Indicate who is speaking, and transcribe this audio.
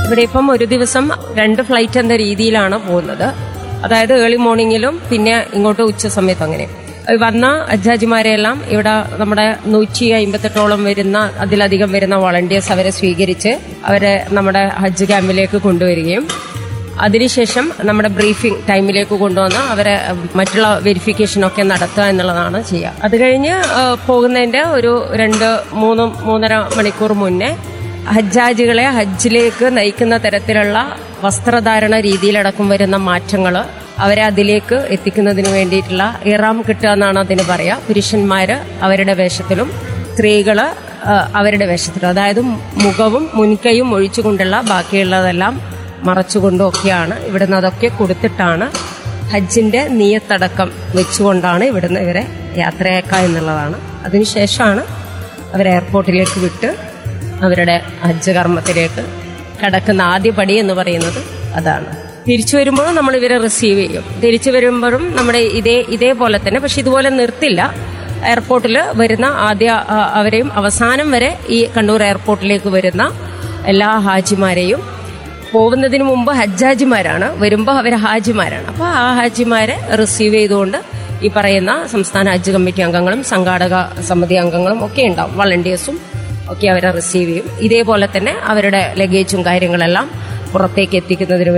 Speaker 1: ഇവിടെ ഇപ്പം ഒരു ദിവസം രണ്ട് ഫ്ലൈറ്റ് എന്ന രീതിയിലാണ് പോകുന്നത് അതായത് ഏർലി മോർണിംഗിലും പിന്നെ ഇങ്ങോട്ട് ഉച്ച സമയത്തും അങ്ങനെ വന്ന അജാജിമാരെയെല്ലാം ഇവിടെ നമ്മുടെ നൂറ്റി അമ്പത്തെട്ടോളം വരുന്ന അതിലധികം വരുന്ന വോളണ്ടിയേഴ്സ് അവരെ സ്വീകരിച്ച് അവരെ നമ്മുടെ ഹജ്ജ് ക്യാമ്പിലേക്ക് കൊണ്ടുവരികയും അതിനുശേഷം നമ്മുടെ ബ്രീഫിംഗ് ടൈമിലേക്ക് കൊണ്ടുവന്ന് അവരെ മറ്റുള്ള വെരിഫിക്കേഷനൊക്കെ നടത്തുക എന്നുള്ളതാണ് ചെയ്യുക അത് കഴിഞ്ഞ് ആ, പോകുന്നതിന്റെ ഒരു രണ്ട് മൂന്ന് മൂന്നര മണിക്കൂർ മുന്നേ ഹജ്ജാജികളെ ഹജ്ജിലേക്ക് നയിക്കുന്ന തരത്തിലുള്ള വസ്ത്രധാരണ രീതിയിലടക്കം വരുന്ന മാറ്റങ്ങൾ അവരെ അതിലേക്ക് എത്തിക്കുന്നതിന് വേണ്ടിയിട്ടുള്ള ഇറാം കിട്ടുക എന്നാണ് അതിന് പറയുക പുരുഷന്മാര് അവരുടെ വേഷത്തിലും സ്ത്രീകള് ആ, അവരുടെ വേഷത്തിലും അതായത് മുഖവും മുൻകൈയും ഒഴിച്ചുകൊണ്ടുള്ള ബാക്കിയുള്ളതെല്ലാം മറച്ചുകൊണ്ടും ഒക്കെയാണ് ഇവിടുന്ന് അതൊക്കെ കൊടുത്തിട്ടാണ് ഹജ്ജിന്റെ നീയത്തടക്കം വെച്ചുകൊണ്ടാണ് ഇവിടുന്ന് ഇവരെ യാത്രയാക്കുക എന്നുള്ളതാണ് അതിനുശേഷമാണ് അവരെ എയർപോർട്ടിലേക്ക് വിട്ട് അവരുടെ ഹജ്ജ് കർമ്മത്തിലേക്ക് കടക്കുന്ന ആദ്യ പടി എന്ന് പറയുന്നത് അതാണ് തിരിച്ചു വരുമ്പോഴും നമ്മൾ ഇവരെ റിസീവ് ചെയ്യും തിരിച്ചു വരുമ്പോഴും നമ്മുടെ ഇതേ ഇതേപോലെ തന്നെ പക്ഷെ ഇതുപോലെ നിർത്തില്ല എയർപോർട്ടിൽ വരുന്ന ആദ്യ ആ, അവരെയും അവസാനം വരെ ഈ കണ്ണൂർ എയർപോർട്ടിലേക്ക് വരുന്ന എല്ലാ ഹാജിമാരെയും പോകുന്നതിന് മുമ്പ് ഹജ്ജാജിമാരാണ് വരുമ്പോൾ അവർ ഹാജിമാരാണ് അപ്പോൾ ആ ഹാജിമാരെ റിസീവ് ചെയ്തുകൊണ്ട് ഈ പറയുന്ന സംസ്ഥാന ഹജ്ജ് കമ്മിറ്റി അംഗങ്ങളും സംഘാടക സമിതി അംഗങ്ങളും ഒക്കെ ഉണ്ടാവും വളണ്ടിയേഴ്സും ഒക്കെ അവരെ റിസീവ് ചെയ്യും ഇതേപോലെ തന്നെ അവരുടെ ലഗേജും കാര്യങ്ങളെല്ലാം പുറത്തേക്ക് എത്തിക്കുന്നതിന്